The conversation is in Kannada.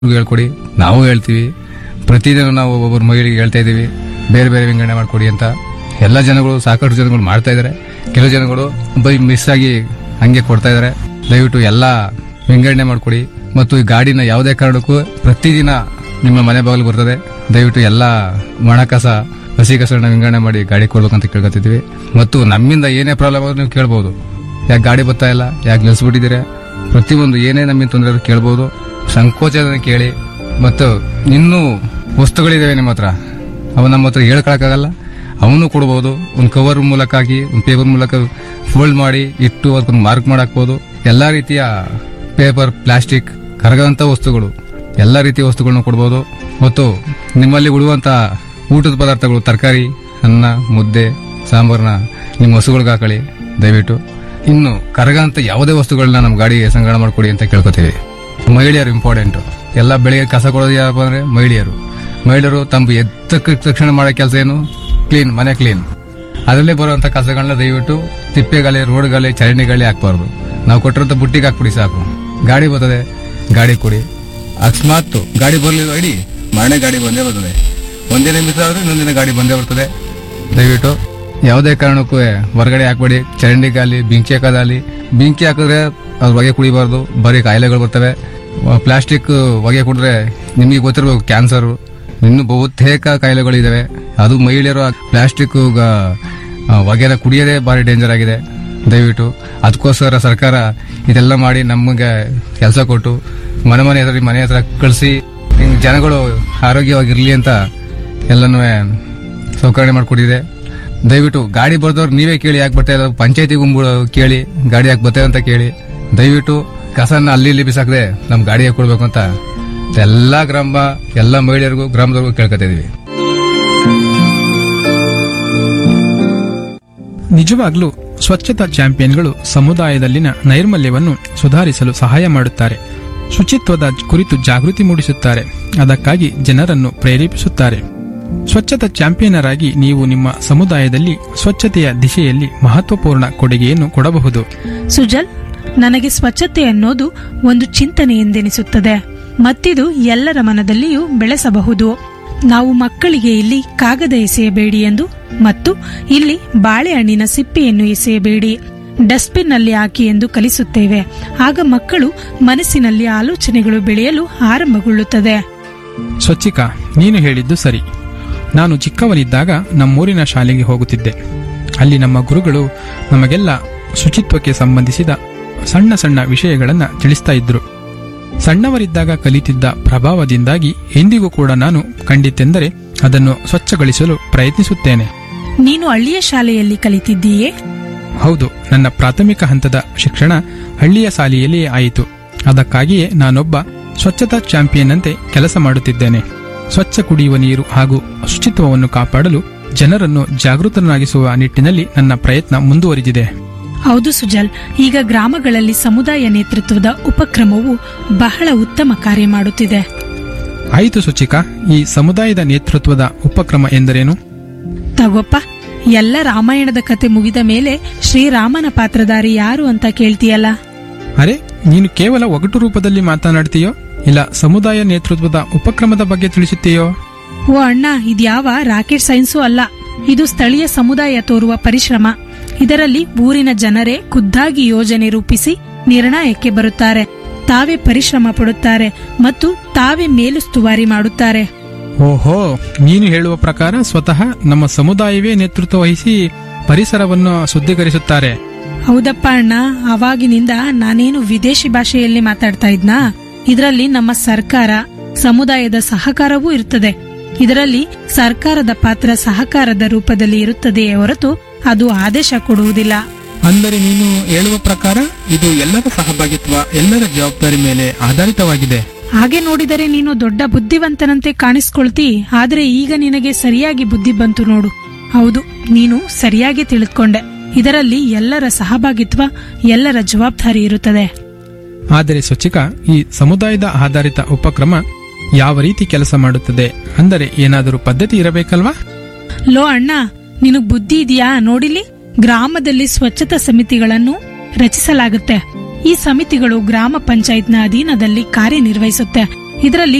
ಹೇಳ್ಕೊಡಿ ನಾವು ಹೇಳ್ತೀವಿ ಪ್ರತಿದಿನ ನಾವು ಒಬ್ಬೊಬ್ಬರು ಮಹಿಳೆಗೆ ಹೇಳ್ತಾ ಇದ್ದೀವಿ ಬೇರೆ ಬೇರೆ ವಿಂಗಡಣೆ ಮಾಡ್ಕೊಡಿ ಅಂತ ಎಲ್ಲ ಜನಗಳು ಸಾಕಷ್ಟು ಜನಗಳು ಮಾಡ್ತಾ ಇದ್ದಾರೆ ಕೆಲವು ಜನಗಳು ಬೈ ಮಿಸ್ ಆಗಿ ಹಂಗೆ ಕೊಡ್ತಾ ಇದ್ದಾರೆ ದಯವಿಟ್ಟು ಎಲ್ಲ ವಿಂಗಡಣೆ ಮಾಡ್ಕೊಡಿ ಮತ್ತು ಈ ಗಾಡಿನ ಯಾವುದೇ ಕಾರಣಕ್ಕೂ ಪ್ರತಿದಿನ ನಿಮ್ಮ ಮನೆ ಬಾಗಿಲು ಬರ್ತದೆ ದಯವಿಟ್ಟು ಎಲ್ಲ ಒಣಕಸ ಹಸಿ ಕಸಗಳನ್ನ ವಿಂಗಡಣೆ ಮಾಡಿ ಗಾಡಿ ಕೊಡ್ಬೇಕಂತ ಕೇಳ್ಕೊತಿದ್ವಿ ಮತ್ತು ನಮ್ಮಿಂದ ಏನೇ ಪ್ರಾಬ್ಲಮ್ ಆದ್ರೂ ನೀವು ಕೇಳ್ಬೋದು ಯಾಕೆ ಗಾಡಿ ಬರ್ತಾ ಇಲ್ಲ ಯಾಕೆ ನಿಲ್ಸ್ಬಿಟ್ಟಿದ್ದೀರಾ ಪ್ರತಿಯೊಂದು ಏನೇ ನಮ್ಮಿಂದ ತೊಂದರೆ ಆದ್ರೂ ಕೇಳ್ಬೋದು ಸಂಕೋಚನ ಕೇಳಿ ಮತ್ತು ಇನ್ನೂ ವಸ್ತುಗಳಿದಾವೆ ನಿಮ್ಮ ಹತ್ರ ಅವು ನಮ್ಮ ಹತ್ರ ಹೇಳ್ಕೊಳಕ್ಕಾಗಲ್ಲ ಅವನು ಕೊಡ್ಬೋದು ಒಂದು ಕವರ್ ಮೂಲಕ ಹಾಕಿ ಒಂದು ಪೇಪರ್ ಮೂಲಕ ಫೋಲ್ಡ್ ಮಾಡಿ ಇಟ್ಟು ಅದಕ್ಕೊಂದು ಮಾರ್ಕ್ ಮಾಡಾಕ್ಬೋದು ಎಲ್ಲ ರೀತಿಯ ಪೇಪರ್ ಪ್ಲಾಸ್ಟಿಕ್ ಕರಗಂತ ವಸ್ತುಗಳು ಎಲ್ಲ ರೀತಿಯ ವಸ್ತುಗಳನ್ನ ಕೊಡ್ಬೋದು ಮತ್ತು ನಿಮ್ಮಲ್ಲಿ ಉಳುವಂತ ಊಟದ ಪದಾರ್ಥಗಳು ತರಕಾರಿ ಅನ್ನ ಮುದ್ದೆ ಸಾಂಬಾರನ್ನ ನಿಮ್ಮ ಹಸುಗಳಿಗೆ ಹಾಕೊಳ್ಳಿ ದಯವಿಟ್ಟು ಇನ್ನು ಕರಗಂತ ಯಾವುದೇ ವಸ್ತುಗಳನ್ನ ನಮ್ಮ ಗಾಡಿಗೆ ಸಂಗ್ರಹಣೆ ಮಾಡ್ಕೊಡಿ ಅಂತ ಕೇಳ್ಕೊತೀವಿ ಮಹಿಳೆಯರು ಇಂಪಾರ್ಟೆಂಟ್ ಎಲ್ಲ ಬೆಳಿಗ್ಗೆ ಕಸ ಕೊಡೋದು ಯಾರಪ್ಪ ಅಂದ್ರೆ ಮಹಿಳೆಯರು ಮಹಿಳೆಯರು ತಮ್ಮ ಎದ್ದ ತಕ್ಷಣ ಮಾಡೋ ಕೆಲಸ ಏನು ಕ್ಲೀನ್ ಮನೆ ಕ್ಲೀನ್ ಅದರಲ್ಲೇ ಬರುವಂತ ಕಸಗಳನ್ನ ದಯವಿಟ್ಟು ತಿಪ್ಪೆಗಾಲಿ ರೋಡ್ಗಾಲಿ ಚರಂಡಿಗಾಲಿ ಹಾಕ್ಬಾರ್ದು ನಾವು ಕೊಟ್ಟಿರೋಂಥ ಬುಟ್ಟಿಗೆ ಹಾಕ್ಬಿಡಿ ಸಾಕು ಗಾಡಿ ಬರ್ತದೆ ಗಾಡಿ ಕೊಡಿ ಅಕಸ್ಮಾತ್ ಗಾಡಿ ಬರ್ಲಿಲ್ಲ ಇಡಿ ಮರणे ಗಾಡಿ ಬಂದೇ ಬರ್ತದೆ ಒಂದಿನ ಮಿಸ್ ಆದ್ರೆ ಇನ್ನೊಂದಿನ ಗಾಡಿ ಬಂದೇ ಬರ್ತದೆ ದಯವಿಟ್ಟು ಯಾವುದೇ ಕಾರಣಕ್ಕೂ ಹೊರಗಡೆ ಹಾಕ್ಬೇಡಿ ಚರಂಡಿ ಗಾಲಿ ಬೆಂಕಿ ಹಾಕೋದಾಲಿ ಬೆಂಕಿ ಹಾಕಿದ್ರೆ ಅದ್ರ ಹೊಗೆ ಕುಡಿಬಾರ್ದು ಬರೀ ಕಾಯಿಲೆಗಳು ಬರ್ತವೆ ಪ್ಲಾಸ್ಟಿಕ್ ಹೊಗೆ ಕುಡಿದ್ರೆ ನಿಮಗೆ ಗೊತ್ತಿರಬೇಕು ಕ್ಯಾನ್ಸರ್ ಇನ್ನು ಬಹುತೇಕ ಕಾಯಿಲೆಗಳಿದಾವೆ ಅದು ಮಹಿಳೆಯರು ಪ್ಲಾಸ್ಟಿಕ್ ಹೊಗೆನ ಕುಡಿಯೋದೇ ಭಾರಿ ಡೇಂಜರ್ ಆಗಿದೆ ದಯವಿಟ್ಟು ಅದಕ್ಕೋಸ್ಕರ ಸರ್ಕಾರ ಇದೆಲ್ಲ ಮಾಡಿ ನಮಗೆ ಕೆಲಸ ಕೊಟ್ಟು ಮನೆ ಮನೆ ಹತ್ರ ಮನೆ ಹತ್ರ ಕಳಿಸಿ ಜನಗಳು ಆರೋಗ್ಯವಾಗಿರ್ಲಿ ಅಂತ ಎಲ್ಲನೂ ಸೌಕರ್ಯ ಮಾಡಿಕೊಟ್ಟಿದೆ ದಯವಿಟ್ಟು ಗಾಡಿ ಬರ್ದವ್ರು ನೀವೇ ಕೇಳಿ ಯಾಕೆ ಬರ್ತಾ ಇಲ್ಲ ಪಂಚಾಯತಿ ಗುಂಪು ಕೇಳಿ ಗಾಡಿ ಯಾಕೆ ಬರ್ತಾ ಅಂತ ಕೇಳಿ ದಯವಿಟ್ಟು ಕಸನ ಅಲ್ಲಿ ಇಲ್ಲಿ ಬಿಸಾಕದೆ ನಮ್ ಗಾಡಿಗೆ ಕೊಡ್ಬೇಕು ಅಂತ ಎಲ್ಲಾ ಗ್ರಾಮ ಎಲ್ಲಾ ಮಹಿಳೆಯರಿಗೂ ಗ್ರಾಮದವ್ರಿಗೂ ಕೇಳ್ಕೊತಾ ಇದೀವಿ ನಿಜವಾಗ್ಲೂ ಸ್ವಚ್ಛತಾ ಚಾಂಪಿಯನ್ಗಳು ಸಮುದಾಯದಲ್ಲಿನ ನೈರ್ಮಲ್ಯವನ್ನು ಸುಧಾರಿಸಲು ಸಹಾಯ ಮಾಡುತ್ತಾರೆ ಶುಚಿತ್ವದ ಕುರಿತು ಜಾಗೃತಿ ಮೂಡಿಸುತ್ತಾರೆ ಅದಕ್ಕಾಗಿ ಜನರನ್ನು ಪ್ರೇರೇಪಿಸುತ್ತಾರೆ ಸ್ವಚ್ಛತಾ ಚಾಂಪಿಯನರ್ ಆಗಿ ನೀವು ನಿಮ್ಮ ಸಮುದಾಯದಲ್ಲಿ ಸ್ವಚ್ಛತೆಯ ದಿಶೆಯಲ್ಲಿ ಮಹತ್ವಪೂರ್ಣ ಕೊಡುಗೆಯನ್ನು ಕೊಡಬಹುದು ಸುಜಲ್ ನನಗೆ ಸ್ವಚ್ಛತೆ ಅನ್ನೋದು ಒಂದು ಚಿಂತನೆ ಎಂದೆನಿಸುತ್ತದೆ ಮತ್ತಿದು ಎಲ್ಲರ ಮನದಲ್ಲಿಯೂ ಬೆಳೆಸಬಹುದು ನಾವು ಮಕ್ಕಳಿಗೆ ಇಲ್ಲಿ ಕಾಗದ ಎಸೆಯಬೇಡಿ ಎಂದು ಮತ್ತು ಇಲ್ಲಿ ಬಾಳೆಹಣ್ಣಿನ ಸಿಪ್ಪೆಯನ್ನು ಎಸೆಯಬೇಡಿ ಡಸ್ಟ್ಬಿನ್ ನಲ್ಲಿ ಹಾಕಿ ಎಂದು ಕಲಿಸುತ್ತೇವೆ ಆಗ ಮಕ್ಕಳು ಮನಸ್ಸಿನಲ್ಲಿ ಆಲೋಚನೆಗಳು ಬೆಳೆಯಲು ಆರಂಭಗೊಳ್ಳುತ್ತದೆ ಸ್ವಚ್ಛಿಕಾ ನೀನು ಹೇಳಿದ್ದು ಸರಿ ನಾನು ಚಿಕ್ಕವನಿದ್ದಾಗ ನಮ್ಮೂರಿನ ಶಾಲೆಗೆ ಹೋಗುತ್ತಿದ್ದೆ ಅಲ್ಲಿ ನಮ್ಮ ಗುರುಗಳು ನಮಗೆಲ್ಲ ಶುಚಿತ್ವಕ್ಕೆ ಸಂಬಂಧಿಸಿದ ಸಣ್ಣ ಸಣ್ಣ ವಿಷಯಗಳನ್ನು ತಿಳಿಸ್ತಾ ಇದ್ರು ಸಣ್ಣವರಿದ್ದಾಗ ಕಲಿತಿದ್ದ ಪ್ರಭಾವದಿಂದಾಗಿ ಎಂದಿಗೂ ಕೂಡ ನಾನು ಕಂಡಿತೆಂದರೆ ಅದನ್ನು ಸ್ವಚ್ಛಗೊಳಿಸಲು ಪ್ರಯತ್ನಿಸುತ್ತೇನೆ ನೀನು ಹಳ್ಳಿಯ ಶಾಲೆಯಲ್ಲಿ ಕಲಿತಿದ್ದೀಯೇ ಹೌದು ನನ್ನ ಪ್ರಾಥಮಿಕ ಹಂತದ ಶಿಕ್ಷಣ ಹಳ್ಳಿಯ ಶಾಲೆಯಲ್ಲಿಯೇ ಆಯಿತು ಅದಕ್ಕಾಗಿಯೇ ನಾನೊಬ್ಬ ಸ್ವಚ್ಛತಾ ಚಾಂಪಿಯನ್ ಅಂತೆ ಕೆಲಸ ಮಾಡುತ್ತಿದ್ದೇನೆ ಸ್ವಚ್ಛ ಕುಡಿಯುವ ನೀರು ಹಾಗೂ ಶುಚಿತ್ವವನ್ನು ಕಾಪಾಡಲು ಜನರನ್ನು ಜಾಗೃತನಾಗಿಸುವ ನಿಟ್ಟಿನಲ್ಲಿ ನನ್ನ ಪ್ರಯತ್ನ ಮುಂದುವರಿದಿದೆ ಹೌದು ಸುಜಲ್ ಈಗ ಗ್ರಾಮಗಳಲ್ಲಿ ಸಮುದಾಯ ನೇತೃತ್ವದ ಉಪಕ್ರಮವು ಬಹಳ ಉತ್ತಮ ಕಾರ್ಯ ಮಾಡುತ್ತಿದೆ ಆಯಿತು ಸುಚಿಕಾ ಈ ಸಮುದಾಯದ ನೇತೃತ್ವದ ಉಪಕ್ರಮ ಎಂದರೇನು ತಗೋಪ್ಪ ಎಲ್ಲ ರಾಮಾಯಣದ ಕತೆ ಮುಗಿದ ಮೇಲೆ ಶ್ರೀರಾಮನ ಪಾತ್ರಧಾರಿ ಯಾರು ಅಂತ ಕೇಳ್ತೀಯಲ್ಲ ಅರೆ ನೀನು ಕೇವಲ ಒಗಟು ರೂಪದಲ್ಲಿ ಮಾತನಾಡ್ತೀಯೋ ಇಲ್ಲ ಸಮುದಾಯ ನೇತೃತ್ವದ ಉಪಕ್ರಮದ ಬಗ್ಗೆ ತಿಳಿಸುತ್ತೀಯೋ ಓ ಅಣ್ಣ ಇದ್ಯಾವ ರಾಕೆಟ್ ಸೈನ್ಸು ಅಲ್ಲ ಇದು ಸ್ಥಳೀಯ ಸಮುದಾಯ ತೋರುವ ಪರಿಶ್ರಮ ಇದರಲ್ಲಿ ಊರಿನ ಜನರೇ ಖುದ್ದಾಗಿ ಯೋಜನೆ ರೂಪಿಸಿ ನಿರ್ಣಯಕ್ಕೆ ಬರುತ್ತಾರೆ ತಾವೇ ಪರಿಶ್ರಮ ಪಡುತ್ತಾರೆ ಮತ್ತು ತಾವೇ ಮೇಲುಸ್ತುವಾರಿ ಮಾಡುತ್ತಾರೆ ಓಹೋ ನೀನು ಹೇಳುವ ಪ್ರಕಾರ ಸ್ವತಃ ನಮ್ಮ ಸಮುದಾಯವೇ ನೇತೃತ್ವ ವಹಿಸಿ ಪರಿಸರವನ್ನು ಶುದ್ಧೀಕರಿಸುತ್ತಾರೆ ಹೌದಪ್ಪ ಅಣ್ಣ ಅವಾಗಿನಿಂದ ನಾನೇನು ವಿದೇಶಿ ಭಾಷೆಯಲ್ಲಿ ಮಾತಾಡ್ತಾ ಇದ್ನಾ ಇದರಲ್ಲಿ ನಮ್ಮ ಸರ್ಕಾರ ಸಮುದಾಯದ ಸಹಕಾರವೂ ಇರುತ್ತದೆ ಇದರಲ್ಲಿ ಸರ್ಕಾರದ ಪಾತ್ರ ಸಹಕಾರದ ರೂಪದಲ್ಲಿ ಇರುತ್ತದೆಯೇ ಹೊರತು ಅದು ಆದೇಶ ಕೊಡುವುದಿಲ್ಲ ಅಂದರೆ ನೀನು ಹೇಳುವ ಪ್ರಕಾರ ಇದು ಎಲ್ಲರ ಸಹಭಾಗಿತ್ವ ಎಲ್ಲರ ಜವಾಬ್ದಾರಿ ಮೇಲೆ ಆಧಾರಿತವಾಗಿದೆ ಹಾಗೆ ನೋಡಿದರೆ ನೀನು ದೊಡ್ಡ ಬುದ್ಧಿವಂತನಂತೆ ಕಾಣಿಸ್ಕೊಳ್ತಿ ಆದ್ರೆ ಈಗ ನಿನಗೆ ಸರಿಯಾಗಿ ಬುದ್ಧಿ ಬಂತು ನೋಡು ಹೌದು ನೀನು ಸರಿಯಾಗಿ ತಿಳಿದುಕೊಂಡೆ ಇದರಲ್ಲಿ ಎಲ್ಲರ ಸಹಭಾಗಿತ್ವ ಎಲ್ಲರ ಜವಾಬ್ದಾರಿ ಇರುತ್ತದೆ ಆದರೆ ಸ್ವಚ್ಛಿಕಾ ಈ ಸಮುದಾಯದ ಆಧಾರಿತ ಉಪಕ್ರಮ ಯಾವ ರೀತಿ ಕೆಲಸ ಮಾಡುತ್ತದೆ ಅಂದರೆ ಏನಾದರೂ ಪದ್ಧತಿ ಇರಬೇಕಲ್ವಾ ಲೋ ಅಣ್ಣ ನಿನಗ್ ಬುದ್ಧಿ ಇದೆಯಾ ನೋಡಿಲಿ ಗ್ರಾಮದಲ್ಲಿ ಸ್ವಚ್ಛತಾ ಸಮಿತಿಗಳನ್ನು ರಚಿಸಲಾಗುತ್ತೆ ಈ ಸಮಿತಿಗಳು ಗ್ರಾಮ ಪಂಚಾಯತ್ನ ಅಧೀನದಲ್ಲಿ ಕಾರ್ಯನಿರ್ವಹಿಸುತ್ತೆ ಇದರಲ್ಲಿ